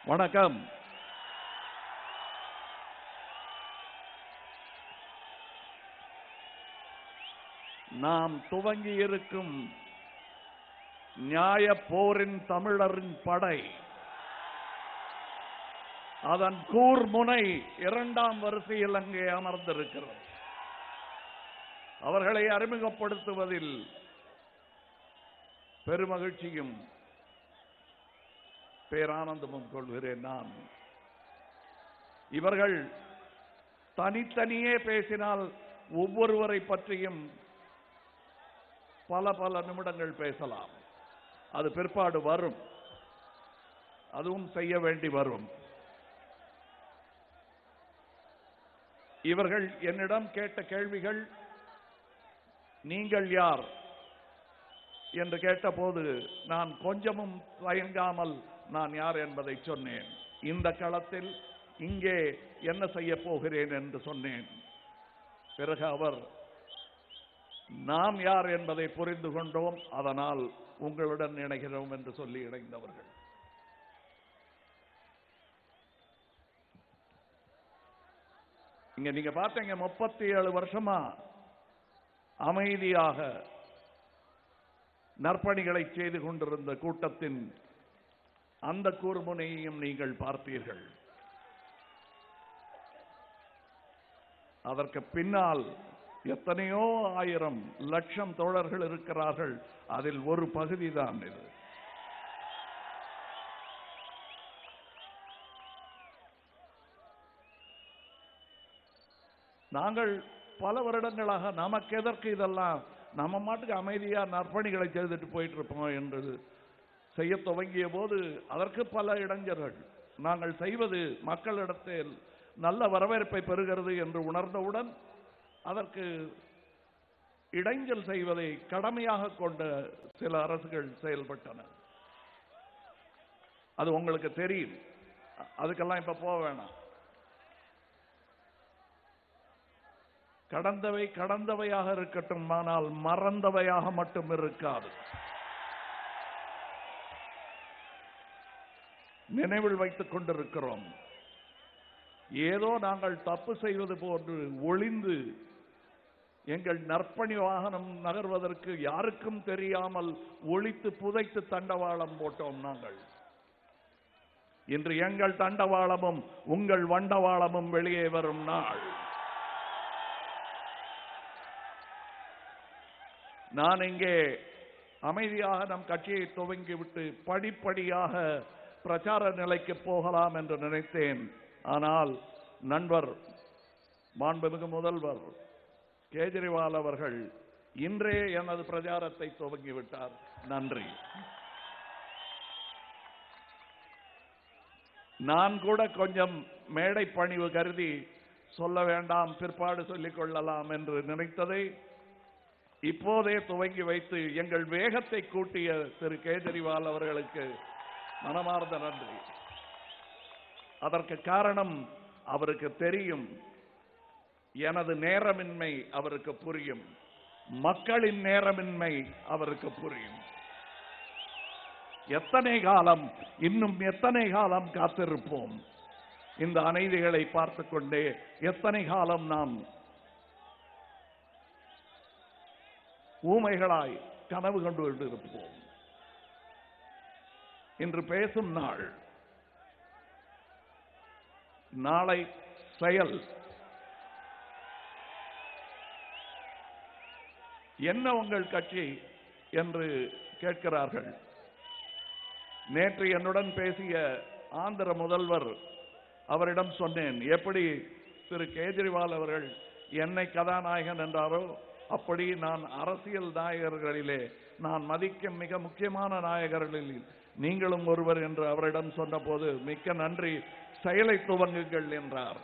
வணக்கம் நாம் துவங்கி இருக்கும் நியாய போரின் தமிழரின் படை அதன் கூர்முனை இரண்டாம் வரிசையில் அங்கே அமர்ந்திருக்கிறது அவர்களை அறிமுகப்படுத்துவதில் பெருமகிழ்ச்சியும் பேரானந்தமும் கொள்கிறேன் நான் இவர்கள் தனித்தனியே பேசினால் ஒவ்வொருவரை பற்றியும் பல பல நிமிடங்கள் பேசலாம் அது பிற்பாடு வரும் அதுவும் செய்ய வேண்டி வரும் இவர்கள் என்னிடம் கேட்ட கேள்விகள் நீங்கள் யார் என்று கேட்டபோது நான் கொஞ்சமும் தயங்காமல் நான் யார் என்பதை சொன்னேன் இந்த களத்தில் இங்கே என்ன செய்ய போகிறேன் என்று சொன்னேன் பிறகு அவர் நாம் யார் என்பதை புரிந்து கொண்டோம் அதனால் உங்களுடன் இணைகிறோம் என்று சொல்லி இணைந்தவர்கள் இங்க நீங்க பார்த்தீங்க முப்பத்தி ஏழு வருஷமா அமைதியாக நற்பணிகளை செய்து கொண்டிருந்த கூட்டத்தின் அந்த கூர்முனையையும் நீங்கள் பார்த்தீர்கள் அதற்கு பின்னால் எத்தனையோ ஆயிரம் லட்சம் தோழர்கள் இருக்கிறார்கள் அதில் ஒரு பகுதி தான் இது நாங்கள் பல வருடங்களாக நமக்கு எதற்கு இதெல்லாம் நம்ம மாட்டுக்கு அமைதியா நற்பணிகளை செய்துட்டு போயிட்டு இருப்போம் என்று செய்ய துவங்கிய போது அதற்கு பல இளைஞர்கள் நாங்கள் செய்வது மக்களிடத்தில் நல்ல வரவேற்பை பெறுகிறது என்று உணர்ந்தவுடன் அதற்கு இடைஞ்சல் செய்வதை கடமையாக கொண்ட சில அரசுகள் செயல்பட்டன அது உங்களுக்கு தெரியும் அதுக்கெல்லாம் இப்ப போக வேணாம் கடந்தவை கடந்தவையாக இருக்கட்டும் ஆனால் மறந்தவையாக மட்டும் இருக்காது நினைவில் வைத்துக் கொண்டிருக்கிறோம் ஏதோ நாங்கள் தப்பு செய்வது போன்று ஒளிந்து எங்கள் நற்பணி வாகனம் நகர்வதற்கு யாருக்கும் தெரியாமல் ஒளித்து புதைத்து தண்டவாளம் போட்டோம் நாங்கள் இன்று எங்கள் தண்டவாளமும் உங்கள் வண்டவாளமும் வெளியே வரும் நாள் நான் இங்கே அமைதியாக நம் கட்சியை துவங்கிவிட்டு படிப்படியாக பிரச்சார நிலைக்கு போகலாம் என்று நினைத்தேன் ஆனால் நண்பர் மாண்புமிகு முதல்வர் கேஜ்ரிவால் அவர்கள் இன்றே எனது பிரச்சாரத்தை துவங்கிவிட்டார் நன்றி நான் கூட கொஞ்சம் மேடை பணிவு கருதி சொல்ல வேண்டாம் பிற்பாடு சொல்லிக் கொள்ளலாம் என்று நினைத்ததை இப்போதே துவங்கி வைத்து எங்கள் வேகத்தை கூட்டிய திரு கேஜரிவால் அவர்களுக்கு மனமார்ந்த நன்றி அதற்கு காரணம் அவருக்கு தெரியும் எனது நேரமின்மை அவருக்கு புரியும் மக்களின் நேரமின்மை அவருக்கு புரியும் எத்தனை காலம் இன்னும் எத்தனை காலம் காத்திருப்போம் இந்த அநீதிகளை பார்த்து கொண்டே எத்தனை காலம் நாம் ஊமைகளாய் கனவு கண்டு கொண்டிருப்போம் இன்று பேசும் நாள் நாளை செயல் என்ன உங்கள் கட்சி என்று கேட்கிறார்கள் நேற்று என்னுடன் பேசிய ஆந்திர முதல்வர் அவரிடம் சொன்னேன் எப்படி திரு கேஜ்ரிவால் அவர்கள் என்னை கதாநாயகன் என்றாரோ அப்படி நான் அரசியல் நாயகர்களிலே நான் மதிக்கும் மிக முக்கியமான நாயகர்களில் நீங்களும் ஒருவர் என்று அவரிடம் சொன்னபோது மிக்க நன்றி செயலை துவங்குங்கள் என்றார்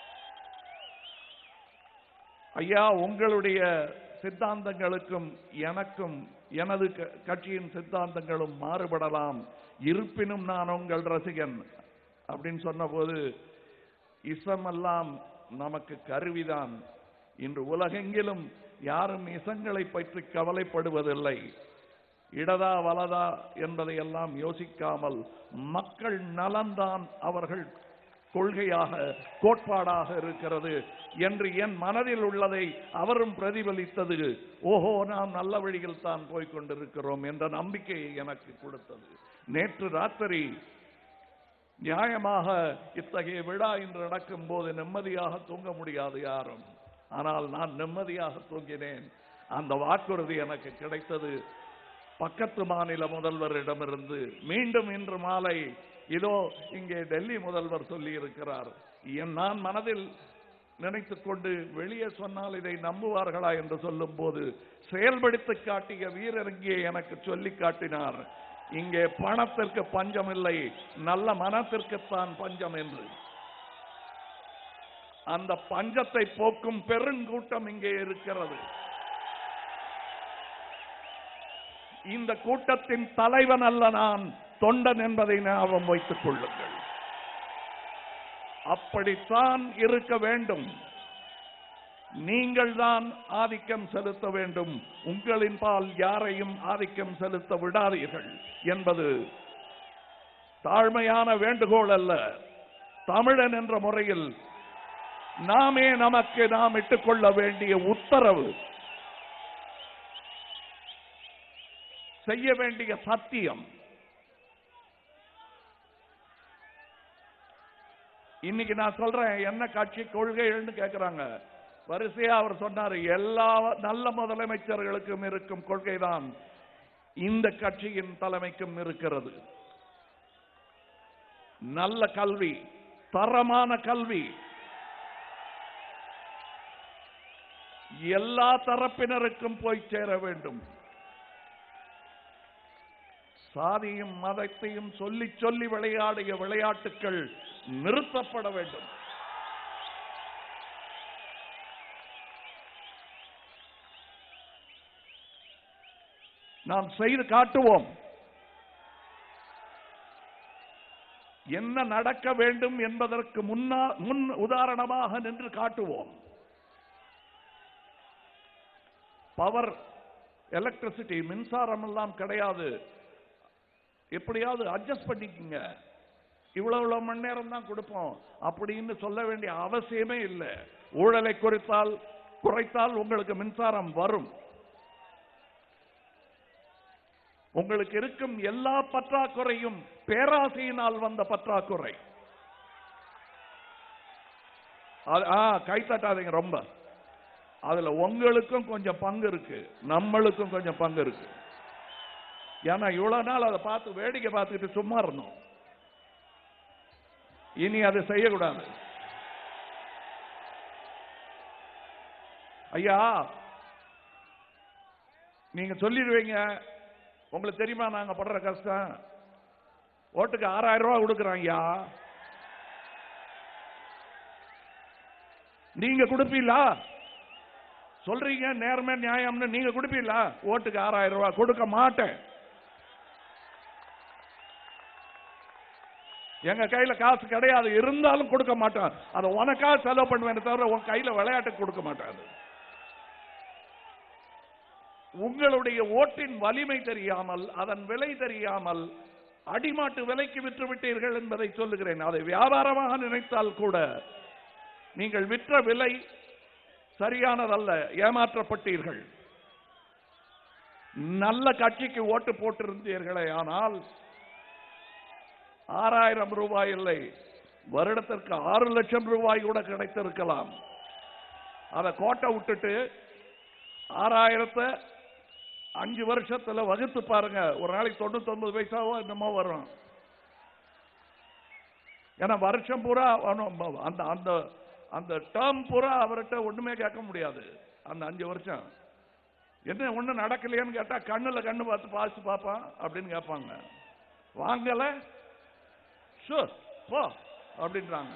ஐயா உங்களுடைய சித்தாந்தங்களுக்கும் எனக்கும் எனது க- கட்சியின் சித்தாந்தங்களும் மாறுபடலாம் இருப்பினும் நான் உங்கள் ரசிகன் அப்படின்னு சொன்னபோது இசமெல்லாம் நமக்கு கருவிதான் இன்று உலகெங்கிலும் யாரும் இசங்களை பற்றி கவலைப்படுவதில்லை இடதா வலதா என்பதை எல்லாம் யோசிக்காமல் மக்கள் நலன்தான் அவர்கள் கொள்கையாக கோட்பாடாக இருக்கிறது என்று என் மனதில் உள்ளதை அவரும் பிரதிபலித்தது ஓஹோ நாம் நல்ல வழியில் தான் போய்க் கொண்டிருக்கிறோம் என்ற நம்பிக்கையை எனக்கு கொடுத்தது நேற்று ராத்திரி நியாயமாக இத்தகைய விழா இன்று நடக்கும் போது நிம்மதியாக தூங்க முடியாது யாரும் ஆனால் நான் நிம்மதியாக தூங்கினேன் அந்த வாக்குறுதி எனக்கு கிடைத்தது பக்கத்து மாநில முதல்வரிடமிருந்து மீண்டும் இன்று மாலை இதோ இங்கே டெல்லி முதல்வர் சொல்லி இருக்கிறார் என் நான் மனதில் நினைத்துக் கொண்டு வெளியே சொன்னால் இதை நம்புவார்களா என்று சொல்லும் போது செயல்படுத்தி காட்டிய வீரர் இங்கே எனக்கு சொல்லி காட்டினார் இங்கே பணத்திற்கு பஞ்சம் இல்லை நல்ல மனத்திற்குத்தான் பஞ்சம் என்று அந்த பஞ்சத்தை போக்கும் பெருங்கூட்டம் இங்கே இருக்கிறது இந்த கூட்டத்தின் தலைவன் அல்ல நான் தொண்டன் என்பதை ஞாபகம் வைத்துக் கொள்ளுங்கள் அப்படித்தான் இருக்க வேண்டும் நீங்கள் தான் ஆதிக்கம் செலுத்த வேண்டும் உங்களின் பால் யாரையும் ஆதிக்கம் செலுத்த விடாதீர்கள் என்பது தாழ்மையான வேண்டுகோள் அல்ல தமிழன் என்ற முறையில் நாமே நமக்கு நாம் இட்டுக்கொள்ள வேண்டிய உத்தரவு செய்ய வேண்டிய சத்தியம் இன்னைக்கு நான் சொல்றேன் என்ன கட்சி கொள்கைகள்னு கேக்குறாங்க வரிசையா அவர் சொன்னாரு எல்லா நல்ல முதலமைச்சர்களுக்கும் இருக்கும் கொள்கைதான் இந்த கட்சியின் தலைமைக்கும் இருக்கிறது நல்ல கல்வி தரமான கல்வி எல்லா தரப்பினருக்கும் போய் சேர வேண்டும் சாதியும் மதத்தையும் சொல்லி சொல்லி விளையாடிய விளையாட்டுகள் நிறுத்தப்பட வேண்டும் நாம் செய்து காட்டுவோம் என்ன நடக்க வேண்டும் என்பதற்கு முன்னா முன் உதாரணமாக நின்று காட்டுவோம் பவர் எலக்ட்ரிசிட்டி மின்சாரம் எல்லாம் கிடையாது எப்படியாவது அட்ஜஸ்ட் பண்ணிக்கங்க இவ்வளவு இவ்வளவு மணி நேரம் தான் கொடுப்போம் அப்படின்னு சொல்ல வேண்டிய அவசியமே இல்லை ஊழலை குறைத்தால் குறைத்தால் உங்களுக்கு மின்சாரம் வரும் உங்களுக்கு இருக்கும் எல்லா பற்றாக்குறையும் பேராசையினால் வந்த பற்றாக்குறை அது- ஆ, கை தட்டாதீங்க ரொம்ப அதுல உங்களுக்கும் கொஞ்சம் பங்கு இருக்கு நம்மளுக்கும் கொஞ்சம் பங்கு இருக்கு ஏன்னா இவ்வளவு நாள் அதை பார்த்து வேடிக்கை பார்த்துக்கிட்டு சும்மா இருந்தோம் இனி அதை செய்யக்கூடாது ஐயா நீங்க சொல்லிடுவீங்க உங்களுக்கு தெரியுமா நாங்க படுற கஷ்டம் ஓட்டுக்கு ஆறாயிரம் ரூபாய் கொடுக்குறோம் ஐயா நீங்க கொடுப்பீங்களா சொல்றீங்க நேர்மை நியாயம்னு நீங்க கொடுப்பீங்களா ஓட்டுக்கு ஆறாயிரம் ரூபாய் கொடுக்க மாட்டேன் எங்க கையில காசு கிடையாது இருந்தாலும் கொடுக்க மாட்டேன் அதை உனக்கா செலவு பண்ணுவேன் தவிர உன் கையில விளையாட்டுக்கு கொடுக்க மாட்டேன் அது. உங்களுடைய ஓட்டின் வலிமை தெரியாமல் அதன் விலை தெரியாமல் அடிமாட்டு விலைக்கு விற்று விட்டீர்கள் என்பதை சொல்லுகிறேன் அதை வியாபாரமாக நினைத்தால் கூட நீங்கள் விற்ற விலை சரியானதல்ல ஏமாற்றப்பட்டீர்கள் நல்ல கட்சிக்கு ஓட்டு போட்டிருந்தீர்களே ஆனால் ஆறாயிரம் ரூபாய் இல்லை வருடத்திற்கு ஆறு லட்சம் ரூபாய் கூட கிடைத்திருக்கலாம் அதை கோட்டை விட்டுட்டு ஆறாயிரத்தை அஞ்சு வருஷத்துல வகுத்து பாருங்க ஒரு நாளைக்கு தொண்ணூத்தி ஒன்பது பைசாவோ என்னமோ வரும் ஏன்னா வருஷம் பூரா அவனும் அந்த அந்த அந்த டேர்ம் பூரா அவர்கிட்ட ஒண்ணுமே கேட்க முடியாது அந்த அஞ்சு வருஷம் என்ன ஒண்ணு நடக்கலையான்னு கேட்டா கண்ணுல கண்ணு பார்த்து பாசி பாப்பான் அப்படின்னு கேட்பாங்க வாங்கல ஷூர் போ அப்படின்றாங்க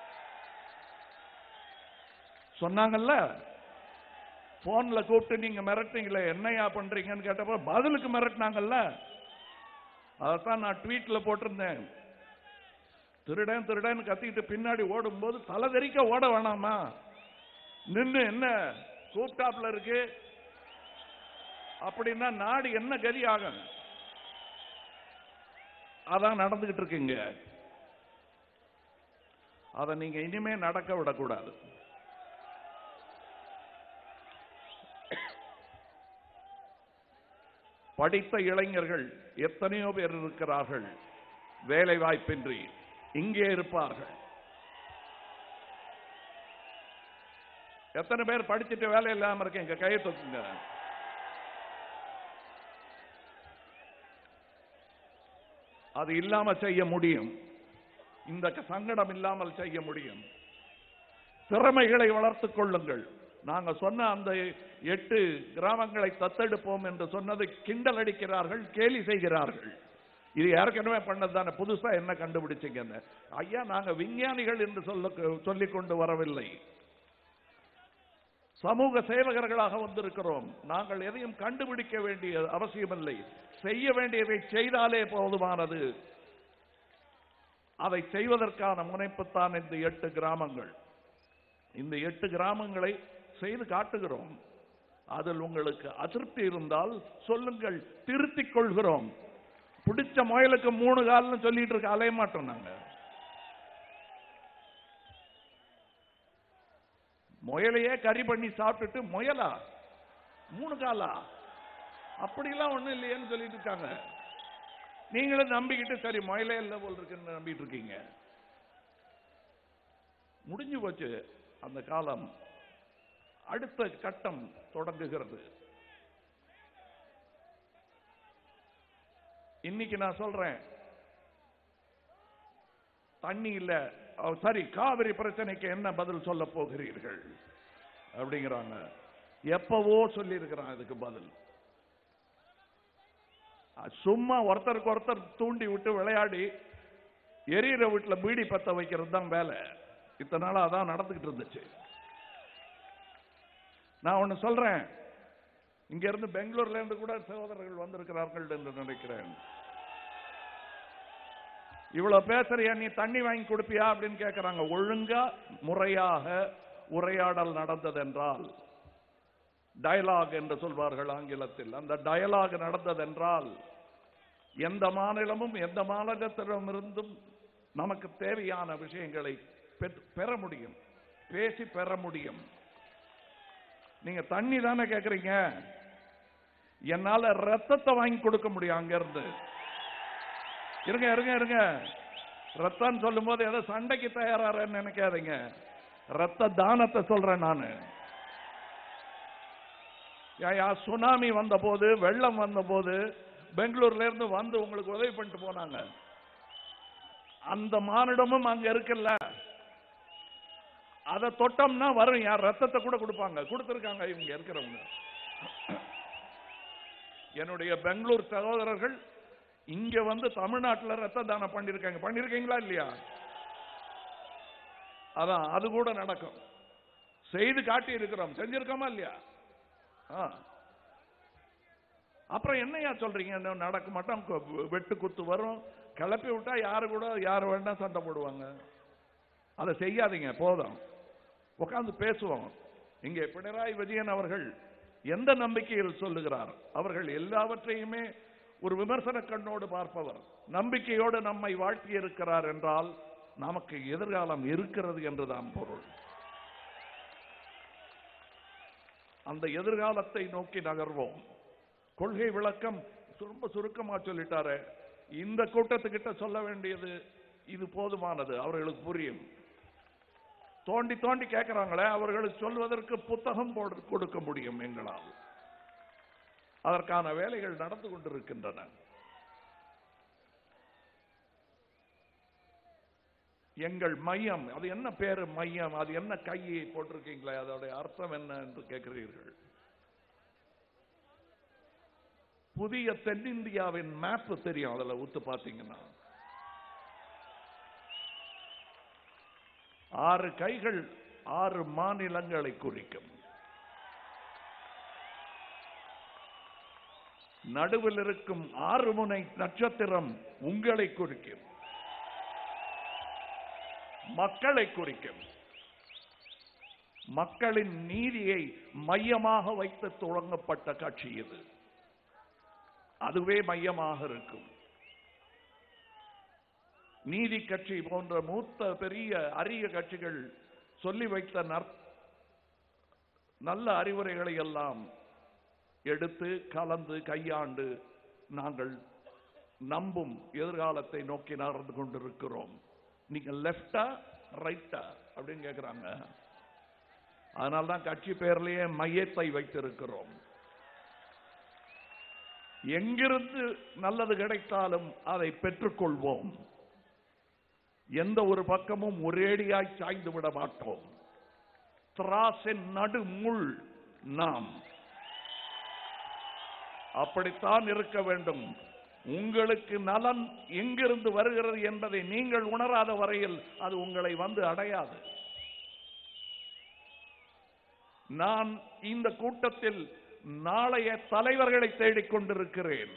சொன்னாங்கல்ல போன்ல கூப்பிட்டு நீங்க மிரட்டுங்களே என்னையா பண்றீங்கன்னு கேட்டப்ப பதிலுக்கு மிரட்டினாங்கல்ல அதைத்தான் நான் ட்வீட்ல போட்டிருந்தேன் திருடன் திருடன் கத்திக்கிட்டு பின்னாடி ஓடும்போது தலை தெறிக்க ஓட வேணாமா நின்னு என்ன கூப்டாப்ல இருக்கு அப்படின்னா நாடு என்ன கதி ஆகும் அதான் நடந்துகிட்டு இருக்குங்க அதை நீங்க இனிமே நடக்க விடக்கூடாது படித்த இளைஞர்கள் எத்தனையோ பேர் இருக்கிறார்கள் வேலை வாய்ப்பின்றி இங்கே இருப்பார்கள் எத்தனை பேர் படிச்சுட்டு வேலை இல்லாம இருக்கீங்க கையை தூக்குங்க அது இல்லாம செய்ய முடியும் இந்த சங்கடம் இல்லாமல் செய்ய முடியும் திறமைகளை வளர்த்துக் கொள்ளுங்கள் நாங்க சொன்ன அந்த எட்டு கிராமங்களை தத்தெடுப்போம் என்று சொன்னதை கிண்டல் அடிக்கிறார்கள் கேலி செய்கிறார்கள் இது ஏற்கனவே பண்ணது தானே புதுசா என்ன கண்டுபிடிச்சீங்கன்னு ஐயா நாங்க விஞ்ஞானிகள் என்று சொல்ல சொல்லிக் கொண்டு வரவில்லை சமூக சேவகர்களாக வந்திருக்கிறோம் நாங்கள் எதையும் கண்டுபிடிக்க வேண்டிய அவசியமில்லை செய்ய வேண்டியதை செய்தாலே போதுமானது அதை செய்வதற்கான முனைப்புத்தான் இந்த எட்டு கிராமங்கள் இந்த எட்டு கிராமங்களை செய்து காட்டுகிறோம் அதில் உங்களுக்கு அதிருப்தி இருந்தால் சொல்லுங்கள் திருத்திக் கொள்கிறோம் பிடிச்ச முயலுக்கு மூணு கால்னு சொல்லிட்டு இருக்க அலைய மாட்டோம் நாங்க முயலையே கறி பண்ணி சாப்பிட்டுட்டு முயலா மூணு காலா அப்படிலாம் ஒண்ணும் இல்லையேன்னு சொல்லிட்டு இருக்காங்க நீங்களும் நம்பிக்கிட்டு சரி முயலே இல்லை போல் இருக்குன்னு நம்பிட்டு இருக்கீங்க முடிஞ்சு போச்சு அந்த காலம் அடுத்த கட்டம் தொடங்குகிறது இன்னைக்கு நான் சொல்றேன் தண்ணி இல்ல அஹ், சரி காவிரி பிரச்சனைக்கு என்ன பதில் சொல்ல போகிறீர்கள் அப்படிங்கிறாங்க எப்பவோ சொல்லி இருக்கிறான் இதுக்கு பதில் அஹ், சும்மா ஒருத்தருக்கு ஒருத்தர் தூண்டி விட்டு விளையாடி எரியிற வீட்டுல பீடி பத்த வைக்கிறது தான் வேலை இத்தனை நாளா அதான் நடந்துகிட்டு இருந்துச்சு நான் ஒன்னு சொல்றேன் இங்க இருந்து பெங்களூர்ல இருந்து கூட சகோதரர்கள் வந்திருக்கிறார்கள் என்று நினைக்கிறேன் இவ்வளவு பேசுறியா நீ தண்ணி வாங்கி கொடுப்பியா அப்படின்னு கேட்கிறாங்க ஒழுங்கா முறையாக உரையாடல் நடந்தது என்றால் டயலாக் என்று சொல்வார்கள் ஆங்கிலத்தில் அந்த டயலாக் நடந்ததென்றால் எந்த மாநிலமும் எந்த மாநிலத்திடமிருந்தும் நமக்கு தேவையான விஷயங்களை பெற்- பெற முடியும் பேசி பெற முடியும் நீங்க தண்ணி தானே கேக்குறீங்க என்னால ரத்தத்தை வாங்கி கொடுக்க முடியும் அங்க இருந்து இருங்க இருங்க இருங்க ரத்தம் சொல்லும் போது ஏதோ சண்டைக்கு தயாராறேன்னு நினைக்காதீங்க ரத்த தானத்தை சொல்றேன் நானு ஏயா சுனாமி வந்த போது வெள்ளம் வந்த போது பெங்களூர்ல இருந்து வந்து உங்களுக்கு உதவி பண்ணிட்டு போனாங்க அந்த மானிடமும் அங்க இருக்குல்ல அதை தொட்டோம்னா வரும் யார் ரத்தத்தை கூட கொடுப்பாங்க கொடுத்திருக்காங்க இவங்க இருக்கிறவங்க என்னுடைய பெங்களூர் சகோதரர்கள் இங்க வந்து தமிழ்நாட்டுல ரத்த தானம் பண்ணிருக்காங்க பண்ணிருக்கீங்களா இல்லையா அதான் அது கூட நடக்கும் செய்து காட்டி இருக்கிறோம் செஞ்சிருக்கோமா இல்லையா ஆ. அப்புறம் என்னையா சொல்றீங்க இன்னும் நடக்க மாட்டோம் கு- வெட்டு குத்து வரும் கிளப்பி விட்டா யாரு கூட யாரு வேணா சண்டை போடுவாங்க அதை செய்யாதீங்க போதும் உட்கார்ந்து பேசுவோம் இங்கே பினராயி விஜயன் அவர்கள் எந்த நம்பிக்கையில் சொல்லுகிறார் அவர்கள் எல்லாவற்றையுமே ஒரு விமர்சன கண்ணோடு பார்ப்பவர் நம்பிக்கையோடு நம்மை வாழ்த்தி இருக்கிறார் என்றால் நமக்கு எதிர்காலம் இருக்கிறது என்றுதான் பொருள் அந்த எதிர்காலத்தை நோக்கி நகர்வோம் கொள்கை விளக்கம் ரொம்ப சுருக்கமா சொல்லிட்டாரு இந்த கூட்டத்துக்கிட்ட சொல்ல வேண்டியது இது போதுமானது அவர்களுக்கு புரியும் தோண்டி தோண்டி கேட்கிறாங்களே அவர்களுக்கு சொல்வதற்கு புத்தகம் போடு கொடுக்க முடியும் எங்களால் அதற்கான வேலைகள் நடந்து கொண்டிருக்கின்றன எங்கள் மையம் அது என்ன பேரு மையம் அது என்ன கையை போட்டிருக்கீங்களே அதோட அர்த்தம் என்ன என்று கேட்கிறீர்கள் புதிய தென்னிந்தியாவின் மேப் தெரியும் அதுல ஊத்து பாத்தீங்கன்னா ஆறு கைகள் ஆறு மாநிலங்களை குறிக்கும் நடுவில் இருக்கும் ஆறு முனை நட்சத்திரம் உங்களை குறிக்கும் மக்களை குறிக்கும் மக்களின் நீதியை மையமாக வைத்து தொடங்கப்பட்ட கட்சி இது அதுவே மையமாக இருக்கும் நீதி கட்சி போன்ற மூத்த பெரிய அரிய கட்சிகள் சொல்லி வைத்த நற்- நல்ல அறிவுரைகளை எல்லாம் எடுத்து கலந்து கையாண்டு நாங்கள் நம்பும் எதிர்காலத்தை நோக்கி நகர்ந்து கொண்டிருக்கிறோம் நீங்க லெஃப்டா ரைட்டா அப்படின்னு கேக்குறாங்க அதனால தான் கட்சி பெயர்லயே மையத்தை வைத்திருக்கிறோம் எங்கிருந்து நல்லது கிடைத்தாலும் அதை பெற்றுக்கொள்வோம் எந்த ஒரு பக்கமும் ஒரேடியாய் சாய்ந்து விட மாட்டோம் திராசின் நடுமுள் நாம் அப்படித்தான் இருக்க வேண்டும் உங்களுக்கு நலன் எங்கிருந்து வருகிறது என்பதை நீங்கள் உணராத வரையில் அது உங்களை வந்து அடையாது நான் இந்த கூட்டத்தில் நாளைய தலைவர்களை தேடிக் கொண்டிருக்கிறேன்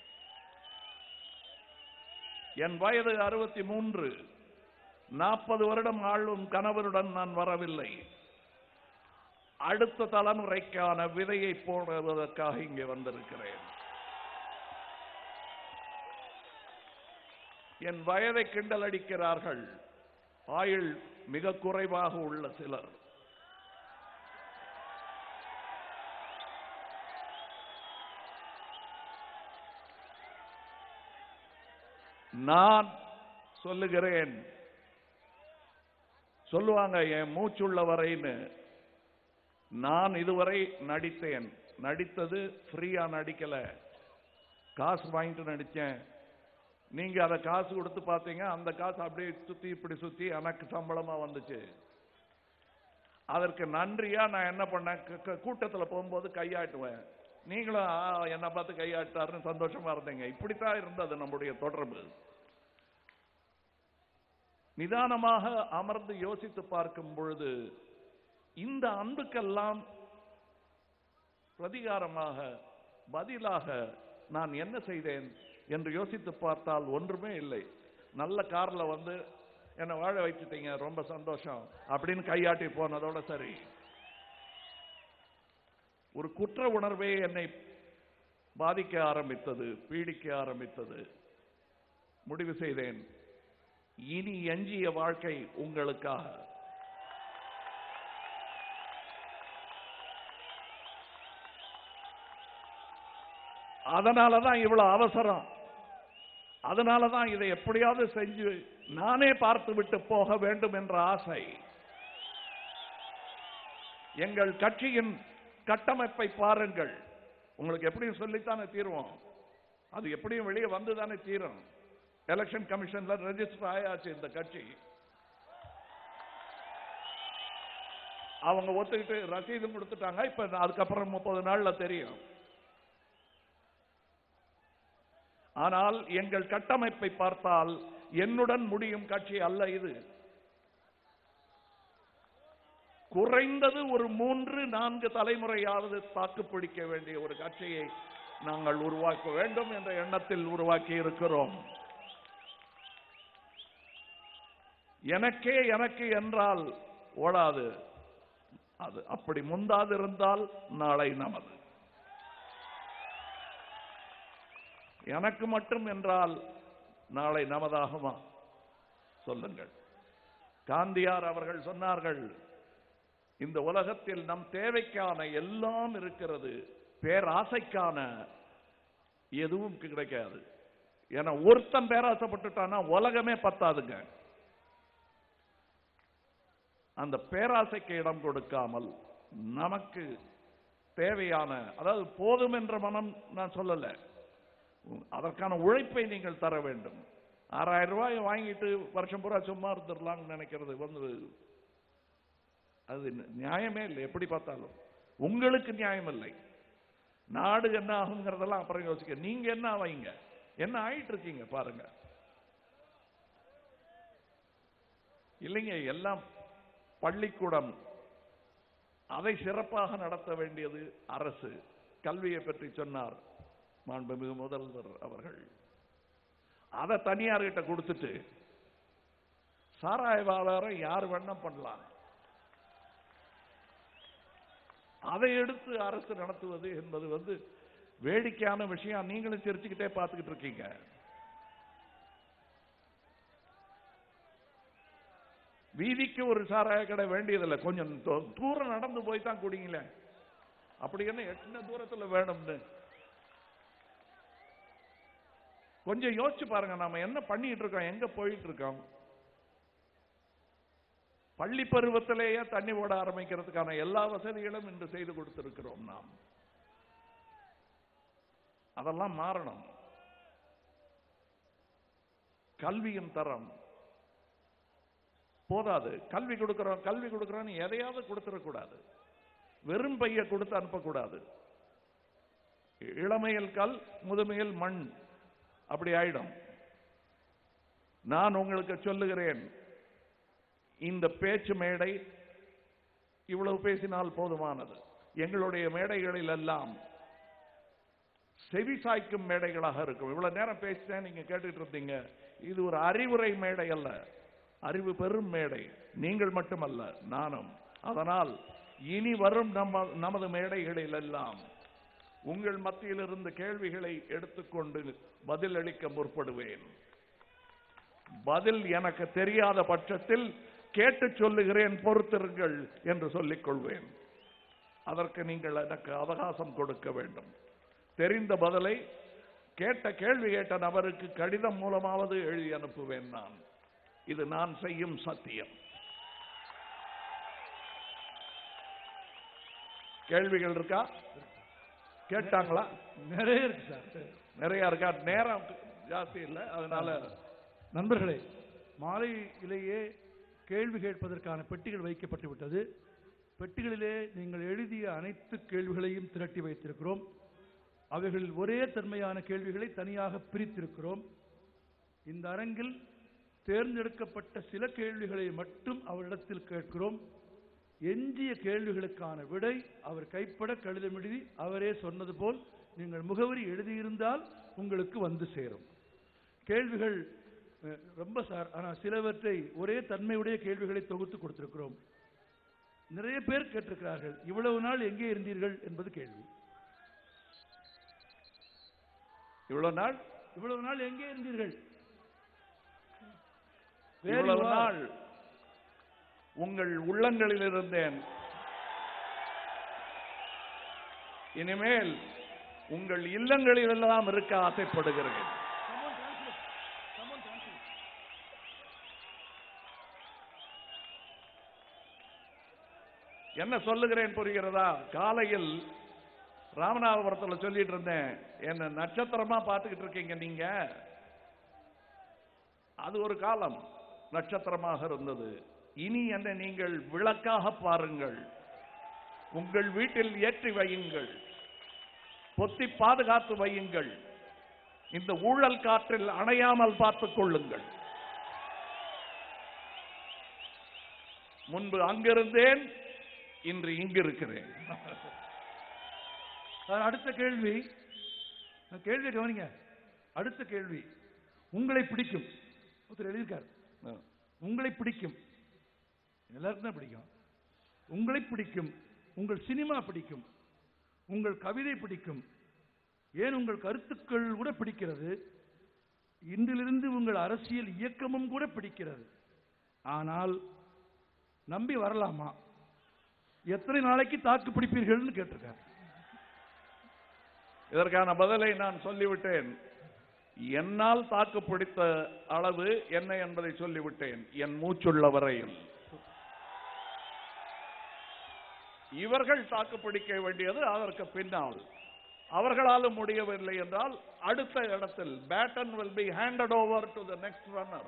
என் வயது அறுபத்தி மூன்று நாற்பது வருடம் ஆளும் கணவருடன் நான் வரவில்லை அடுத்த தலைமுறைக்கான விதையை போடுவதற்காக இங்கே வந்திருக்கிறேன் என் வயதை கிண்டல் அடிக்கிறார்கள் ஆயுள் மிக குறைவாக உள்ள சிலர் நான் சொல்லுகிறேன் சொல்லுவாங்க என் மூச்சுள்ள வரைன்னு நான் இதுவரை நடித்தேன் நடித்தது ஃப்ரீயா நடிக்கல காசு வாங்கிட்டு நடிச்சேன் நீங்க அதை காசு கொடுத்து பார்த்தீங்க அந்த காசு அப்படியே சுத்தி இப்படி சுத்தி எனக்கு சம்பளமா வந்துச்சு அதற்கு நன்றியா நான் என்ன பண்ணேன் க- க- கூட்டத்துல போகும்போது கையாட்டுவேன் நீங்களும் ஆ, என்னை பார்த்து கையாட்டாருன்னு சந்தோஷமா இருந்தீங்க இப்படித்தான் இருந்தது நம்முடைய தொடர்பு நிதானமாக அமர்ந்து யோசித்து பார்க்கும் பொழுது இந்த அன்புக்கெல்லாம் பிரதிகாரமாக பதிலாக நான் என்ன செய்தேன் என்று யோசித்து பார்த்தால் ஒன்றுமே இல்லை நல்ல கார்ல வந்து என்னை வாழ வைத்துட்டீங்க ரொம்ப சந்தோஷம் அப்படின்னு கையாட்டி போனதோட சரி ஒரு குற்ற உணர்வே என்னை பாதிக்க ஆரம்பித்தது பீடிக்க ஆரம்பித்தது முடிவு செய்தேன் இனி எஞ்சிய வாழ்க்கை உங்களுக்காக அதனாலதான் இவ்வளவு அவசரம் அதனாலதான் இதை எப்படியாவது செஞ்சு நானே பார்த்து விட்டு போக வேண்டும் என்ற ஆசை எங்கள் கட்சியின் கட்டமைப்பை பாருங்கள் உங்களுக்கு எப்படியும் சொல்லித்தானே தீருவோம் அது எப்படியும் வெளியே வந்துதானே தீரும் எலெக்ஷன் கமிஷன்ல ரெஜிஸ்டர் ஆயாச்சு இந்த கட்சி அவங்க ஒத்துக்கிட்டு ரசீதும் கொடுத்துட்டாங்க இப்ப அதுக்கப்புறம் முப்பது நாள்ல தெரியும் ஆனால் எங்கள் கட்டமைப்பை பார்த்தால் என்னுடன் முடியும் கட்சி அல்ல இது குறைந்தது ஒரு மூன்று நான்கு தலைமுறையாவது தாக்கு பிடிக்க வேண்டிய ஒரு கட்சியை நாங்கள் உருவாக்க வேண்டும் என்ற எண்ணத்தில் உருவாக்கி இருக்கிறோம் எனக்கே எனக்கு என்றால் ஓடாது அது அப்படி முந்தாது இருந்தால் நாளை நமது எனக்கு மட்டும் என்றால் நாளை நமதாகுமா சொல்லுங்கள் காந்தியார் அவர்கள் சொன்னார்கள் இந்த உலகத்தில் நம் தேவைக்கான எல்லாம் இருக்கிறது பேராசைக்கான எதுவும் கிடைக்காது ஏன்னா ஒருத்தன் பேராசைப்பட்டுட்டானா உலகமே பத்தாதுங்க அந்த பேராசைக்கு இடம் கொடுக்காமல் நமக்கு தேவையான அதாவது போதும் என்ற மனம் நான் சொல்லல அதற்கான உழைப்பை நீங்கள் தர வேண்டும் ஆறாயிரம் ரூபாய் வாங்கிட்டு வருஷம் பூரா சும்மா இருந்துடலாம்னு நினைக்கிறது வந்து அது நியாயமே இல்லை எப்படி பார்த்தாலும் உங்களுக்கு நியாயம் இல்லை நாடு என்ன ஆகுங்கிறதெல்லாம் அப்புறம் யோசிக்க நீங்க என்ன ஆவீங்க என்ன ஆயிட்டு இருக்கீங்க பாருங்க இல்லைங்க எல்லாம் பள்ளிக்கூடம் அதை சிறப்பாக நடத்த வேண்டியது அரசு கல்வியை பற்றி சொன்னார் மாண்புமிகு முதல்வர் அவர்கள் அதை தனியார்கிட்ட கொடுத்துட்டு சாராயவாளரை யார் வேணா பண்ணலாம் அதை எடுத்து அரசு நடத்துவது என்பது வந்து வேடிக்கையான விஷயம் நீங்களும் சிரிச்சுக்கிட்டே பார்த்துக்கிட்டு இருக்கீங்க வீதிக்கு ஒரு சாராய கடை வேண்டியதில்லை கொஞ்சம் தூ- தூரம் நடந்து போய் தான் குடிங்களே அப்படி என்ன எத்தனை தூரத்துல வேணும்னு கொஞ்சம் யோசிச்சு பாருங்க நாம என்ன பண்ணிட்டு இருக்கோம் எங்க போயிட்டு இருக்கோம் பள்ளி பருவத்திலேயே தண்ணி ஓட ஆரம்பிக்கிறதுக்கான எல்லா வசதிகளும் இன்று செய்து கொடுத்திருக்கிறோம் நாம் அதெல்லாம் மாறணும் கல்வியின் தரம் போதாது கல்வி கொடுக்கிறோம் கல்வி கொடுக்கிறோம் எதையாவது கொடுத்துடக்கூடாது வெறும் பைய கொடுத்து அனுப்பக்கூடாது இளமையில் கல் முதுமையில் மண் அப்படி ஆயிடும் நான் உங்களுக்கு சொல்லுகிறேன் இந்த பேச்சு மேடை இவ்வளவு பேசினால் போதுமானது எங்களுடைய மேடைகளில் எல்லாம் செவி சாய்க்கும் மேடைகளாக இருக்கும் இவ்வளவு நேரம் பேசினேன் நீங்க கேட்டுட்டு இருந்தீங்க இது ஒரு அறிவுரை மேடை அல்ல அறிவு பெறும் மேடை நீங்கள் மட்டுமல்ல நானும் அதனால் இனி வரும் நம்ம நமது மேடைகளில் எல்லாம் உங்கள் மத்தியில் இருந்த கேள்விகளை எடுத்துக்கொண்டு பதிலளிக்க முற்படுவேன் பதில் எனக்கு தெரியாத பட்சத்தில் கேட்டு சொல்லுகிறேன் பொறுத்திருங்கள் என்று சொல்லிக் கொள்வேன் அதற்கு நீங்கள் எனக்கு அவகாசம் கொடுக்க வேண்டும் தெரிந்த பதிலை கேட்ட கேள்வி கேட்ட நபருக்கு கடிதம் மூலமாவது எழுதி அனுப்புவேன் நான் இது நான் செய்யும் சத்தியம் கேள்விகள் இருக்கா கேட்டாங்களா நிறைய இருக்கு சார் நிறைய இருக்கா நேரம் ஜாஸ்தி இல்லை அதனால நண்பர்களே மாலையிலேயே கேள்வி கேட்பதற்கான பெட்டிகள் வைக்கப்பட்டு விட்டது பெட்டிகளிலே நீங்கள் எழுதிய அனைத்து கேள்விகளையும் திரட்டி வைத்திருக்கிறோம் அவைகளில் ஒரே தன்மையான கேள்விகளை தனியாக பிரித்திருக்கிறோம் இந்த அரங்கில் தேர்ந்தெடுக்கப்பட்ட சில கேள்விகளை மட்டும் அவரிடத்தில் கேட்கிறோம் எஞ்சிய கேள்விகளுக்கான விடை அவர் கைப்பட கடிதம் எழுதி அவரே சொன்னது போல் நீங்கள் முகவரி எழுதியிருந்தால் உங்களுக்கு வந்து சேரும் கேள்விகள் அஹ், ரொம்ப சார் ஆனால் சிலவற்றை ஒரே தன்மையுடைய கேள்விகளை தொகுத்து கொடுத்திருக்கிறோம் நிறைய பேர் கேட்டிருக்கிறார்கள் இவ்வளவு நாள் எங்கே இருந்தீர்கள் என்பது கேள்வி இவ்வளவு நாள் இவ்வளவு நாள் எங்கே இருந்தீர்கள் Where இவ்வளவு you are? நாள் உங்கள் உள்ளங்களில் இருந்தேன் இனிமேல் உங்கள் இல்லங்களில் எல்லாம் இருக்க ஆசைப்படுகிறேன் Someone translate. Someone translate. என்ன சொல்லுகிறேன் புரிகிறதா காலையில் ராமநாதபுரத்தில் சொல்லிட்டு இருந்தேன் என்ன நட்சத்திரமா பார்த்துக்கிட்டு இருக்கீங்க நீங்க அது ஒரு காலம் நட்சத்திரமாக இருந்தது இனி என்னை நீங்கள் விளக்காக பாருங்கள் உங்கள் வீட்டில் ஏற்றி வையுங்கள் பொத்தி பாதுகாத்து வையுங்கள் இந்த ஊழல் காற்றில் அணையாமல் பார்த்துக் கொள்ளுங்கள் முன்பு அங்கிருந்தேன் இன்று இங்கிருக்கிறேன் சார், அடுத்த கேள்வி நான் கேள்வியை கவனிங்க அடுத்த கேள்வி உங்களை பிடிக்கும் ஒருத்தர் எழுதியிருக்கார் உங்களை பிடிக்கும் எல்லாருக்கும் தான் பிடிக்கும் உங்களை பிடிக்கும் உங்கள் சினிமா பிடிக்கும் உங்கள் கவிதை பிடிக்கும் ஏன் உங்கள் கருத்துக்கள் கூட பிடிக்கிறது இன்றிலிருந்து உங்கள் அரசியல் இயக்கமும் கூட பிடிக்கிறது ஆனால் நம்பி வரலாமா எத்தனை நாளைக்கு தாக்கு பிடிப்பீர்கள்னு கேட்டிருக்காரு இதற்கான பதிலை நான் சொல்லிவிட்டேன் என்னால் தாக்கு பிடித்த அளவு என்ன என்பதை சொல்லிவிட்டேன் என் மூச்சுள்ள வரையில் இவர்கள் தாக்கு பிடிக்க வேண்டியது அதற்கு பின்னால் அவர்களாலும் முடியவில்லை என்றால் அடுத்த இடத்தில் baton will be handed over to the next runner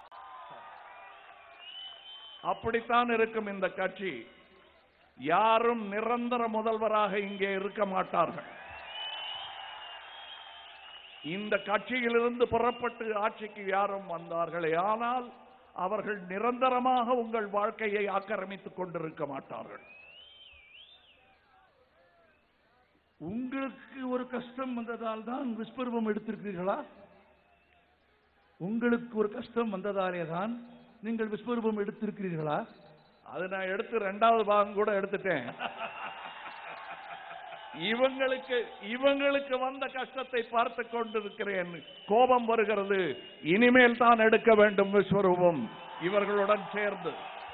அப்படித்தான் இருக்கும் இந்த கட்சி யாரும் நிரந்தர முதல்வராக இங்கே இருக்க மாட்டார்கள் இந்த கட்சியிலிருந்து புறப்பட்டு ஆட்சிக்கு யாரும் வந்தார்களே ஆனால் அவர்கள் நிரந்தரமாக உங்கள் வாழ்க்கையை ஆக்கிரமித்துக் கொண்டிருக்க மாட்டார்கள் உங்களுக்கு ஒரு கஷ்டம் வந்ததால் தான் விஸ்வரூபம் எடுத்திருக்கிறீர்களா உங்களுக்கு ஒரு கஷ்டம் வந்ததாலே தான் நீங்கள் விஸ்வரூபம் எடுத்திருக்கிறீர்களா அது நான் எடுத்து ரெண்டாவது பாகம் கூட எடுத்துட்டேன் இவங்களுக்கு இவங்களுக்கு வந்த கஷ்டத்தை பார்த்து கொண்டிருக்கிறேன் கோபம் வருகிறது இனிமேல் தான் எடுக்க வேண்டும் விஸ்வரூபம் இவர்களுடன் சேர்ந்து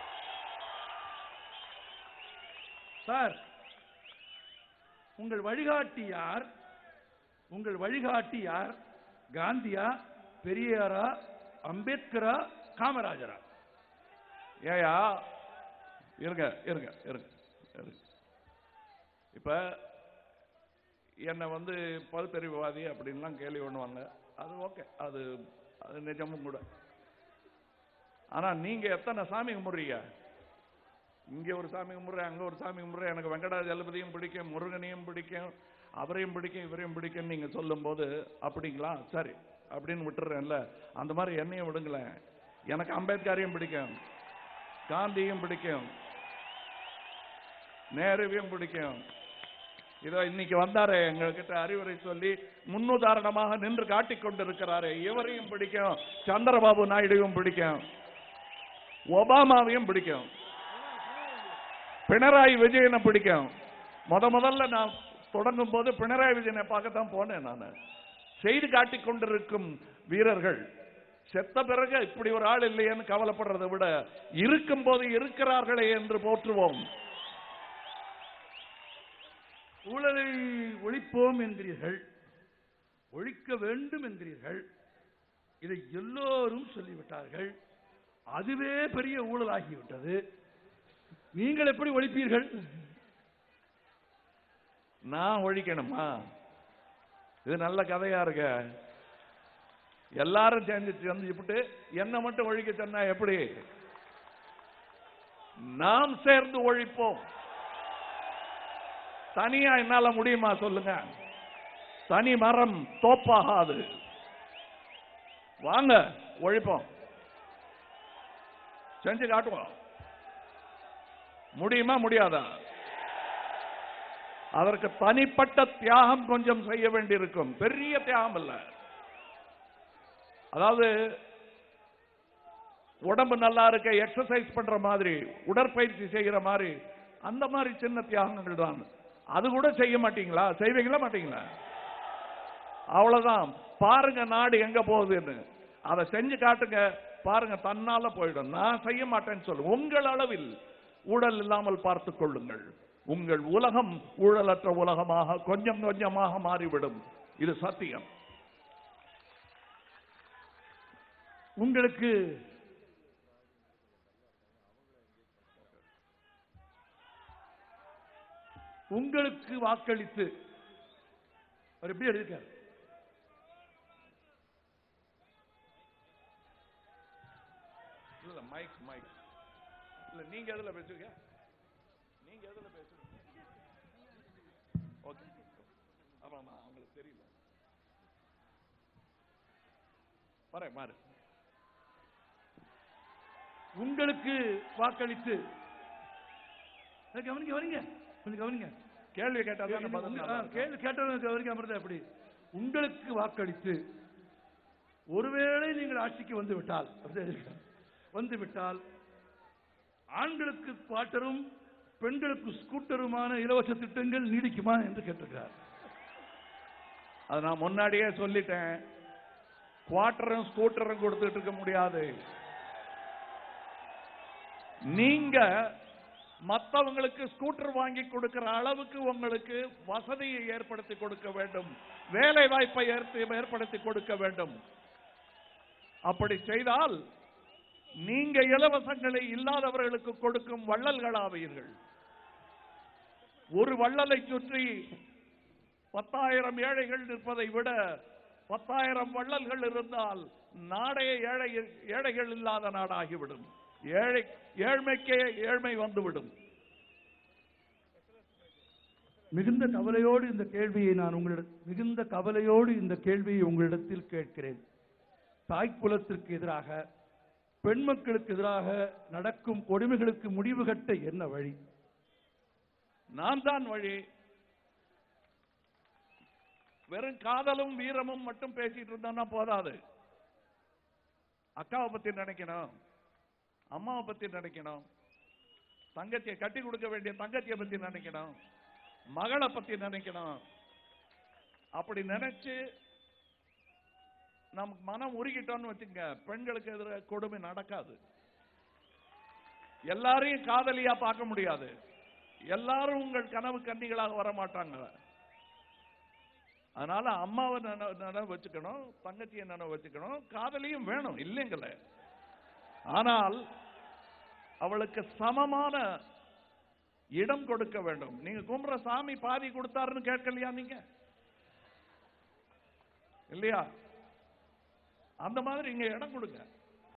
சார் உங்கள் வழிகாட்டி யார் உங்கள் வழிகாட்டி யார் காந்தியா பெரியாரா அம்பேத்கரா காமராஜரா ஏயா இருங்க இருங்க இருங்க இருங்க இப்ப என்னை வந்து பகுத்தறிவுவாதி அப்படின்லாம் கேள்வி பண்ணுவாங்க அது ஓகே அது அது நிஜமும் கூட ஆனா நீங்க எத்தனை சாமி கும்பிடுறீங்க இங்க ஒரு சாமி கும்பிடுறேன் அங்க ஒரு சாமி கும்பிடுறேன் எனக்கு வெங்கடாஜலபதியும் பிடிக்கும் முருகனையும் பிடிக்கும் அவரையும் பிடிக்கும் இவரையும் பிடிக்கும் நீங்க சொல்லும்போது அப்படிங்களா சரி அப்படின்னு விட்டுறேன்ல அந்த மாதிரி என்னையும் விடுங்களேன் எனக்கு அம்பேத்கரையும் பிடிக்கும் காந்தியும் பிடிக்கும் நேருவையும் பிடிக்கும் இதோ இன்னைக்கு வந்தாரே எங்ககிட்ட அறிவுரை சொல்லி முன்னுதாரணமாக நின்று காட்டிக் கொண்டிருக்கிறாரே இவரையும் பிடிக்கும் சந்திரபாபு நாயுடுவையும் பிடிக்கும் ஒபாமாவையும் பிடிக்கும் பினராயி விஜயனை பிடிக்கும் முத முதல்ல நான் தொடங்கும் போது பினராயி விஜயனை பார்க்கத்தான் போனேன் நான் செய்து காட்டிக் கொண்டிருக்கும் வீரர்கள் செத்த பிறகு இப்படி ஒரு ஆள் இல்லையேன்னு கவலைப்படுறதை விட இருக்கும் போது இருக்கிறார்களே என்று போற்றுவோம் ஊழலை ஒழிப்போம் என்கிறீர்கள் ஒழிக்க வேண்டும் என்கிறீர்கள் இதை எல்லோரும் சொல்லிவிட்டார்கள் அதுவே பெரிய ஊழலாகிவிட்டது நீங்கள் எப்படி ஒழிப்பீர்கள் நான் ஒழிக்கணுமா இது நல்ல கதையா இருக்க எல்லாரும் சேர்ந்து சேர்ந்துட்டு என்ன மட்டும் ஒழிக்க சொன்னா எப்படி நாம் சேர்ந்து ஒழிப்போம் தனியா என்னால முடியுமா சொல்லுங்க தனி மரம் தோப்பாகாது வாங்க ஒழிப்போம் செஞ்சு காட்டுவோம் முடியுமா முடியாதா அதற்கு தனிப்பட்ட தியாகம் கொஞ்சம் செய்ய வேண்டியிருக்கும் பெரிய தியாகம் இல்ல அதாவது உடம்பு நல்லா இருக்க எக்ஸசைஸ் பண்ற மாதிரி உடற்பயிற்சி செய்கிற மாதிரி அந்த மாதிரி சின்ன தியாகங்கள் தான் அது கூட செய்ய மாட்டீங்களா செய்வீங்களா மாட்டீங்களா அவ்வளவுதான் பாருங்க நாடு எங்க போகுதுன்னு அதை செஞ்சு காட்டுங்க பாருங்க தன்னால போயிடும் நான் செய்ய மாட்டேன்னு சொல்லு உங்கள் அளவில் ஊழல் இல்லாமல் பார்த்துக் கொள்ளுங்கள் உங்கள் உலகம் ஊழலற்ற உலகமாக கொஞ்சம் கொஞ்சமாக மாறிவிடும் இது சத்தியம் உங்களுக்கு உங்களுக்கு வாக்களித்து அவர் எப்படி எழுதியிருக்கார் இல்ல மைக் மைக் இல்ல நீங்க எதுல பேசுறீங்க நீங்க எதுல பேசுறீங்க ஓகே ஆமாமா அவங்களுக்கு தெரியல வரேன் மாறு உங்களுக்கு வாக்களித்து அஹ் கவனிங்க கவனிங்க கொஞ்சம் கவனிங்க கேள்வி கேட்டா தானே பதில் உங்க- நல்லா ஆ, இருக்கும். கேள்வி கேட்டவங்க கவனிக்காம இருந்தா எப்படி உங்களுக்கு வாக்களித்து ஒருவேளை நீங்கள் ஆட்சிக்கு வந்து விட்டால் அப்படி எழுதியிருக்கார். வந்து விட்டால் ஆண்களுக்கு குவாட்டரும் பெண்களுக்கு ஸ்கூட்டருமான இலவச திட்டங்கள் நீடிக்குமா என்று கேட்டிருக்கிறார் அது நான் முன்னாடியே சொல்லிட்டேன் குவார்டரும் ஸ்கூட்டரும் கொடுத்துட்டு இருக்க முடியாது நீங்க மத்தவங்களுக்கு ஸ்கூட்டர் வாங்கி கொடுக்கிற அளவுக்கு உங்களுக்கு வசதியை ஏற்படுத்தி கொடுக்க வேண்டும் வேலை வாய்ப்பை ஏற்ப- ஏற்படுத்தி கொடுக்க வேண்டும் அப்படி செய்தால் நீங்க இலவசங்களை இல்லாதவர்களுக்கு கொடுக்கும் வள்ளல்களாவீர்கள் ஒரு வள்ளலை சுற்றி பத்தாயிரம் ஏழைகள் நிற்பதை விட பத்தாயிரம் வள்ளல்கள் இருந்தால் நாடே ஏழை ஏழைகள் இல்லாத நாடாகிவிடும் ஏழை ஏழ்மைக்கே ஏழ்மை வந்துவிடும் மிகுந்த கவலையோடு இந்த கேள்வியை நான் உங்களிடம் மிகுந்த கவலையோடு இந்த கேள்வியை உங்களிடத்தில் கேட்கிறேன் தாய்க்குலத்திற்கு எதிராக பெண் மக்களுக்கு எதிராக நடக்கும் கொடுமைகளுக்கு முடிவு கட்ட என்ன வழி நான் தான் வழி வெறும் காதலும் வீரமும் மட்டும் பேசிட்டு இருந்தோம்னா போதாது அக்காவை பத்தி நினைக்கணும் அம்மாவை பத்தி நினைக்கணும் தங்கச்சியை கட்டி கொடுக்க வேண்டிய தங்கச்சியை பத்தி நினைக்கணும் மகளை பத்தி நினைக்கணும் அப்படி நினைச்சு நமக்கு மனம் உருகிட்டோம்னு வச்சுங்க பெண்களுக்கு எதிராக கொடுமை நடக்காது எல்லாரையும் காதலியா பார்க்க முடியாது எல்லாரும் உங்கள் கனவு கன்னிகளாக வர மாட்டாங்க அதனால அம்மாவை நினை- நினைவு வச்சுக்கணும் தங்கச்சியை நினைவு வச்சுக்கணும் காதலியும் வேணும் இல்லைங்கள ஆனால் அவளுக்கு சமமான இடம் கொடுக்க வேண்டும் நீங்க கும்புற சாமி பாதி கொடுத்தாருன்னு கேட்கலையா நீங்க இல்லையா அந்த மாதிரி இங்க இடம் கொடுங்க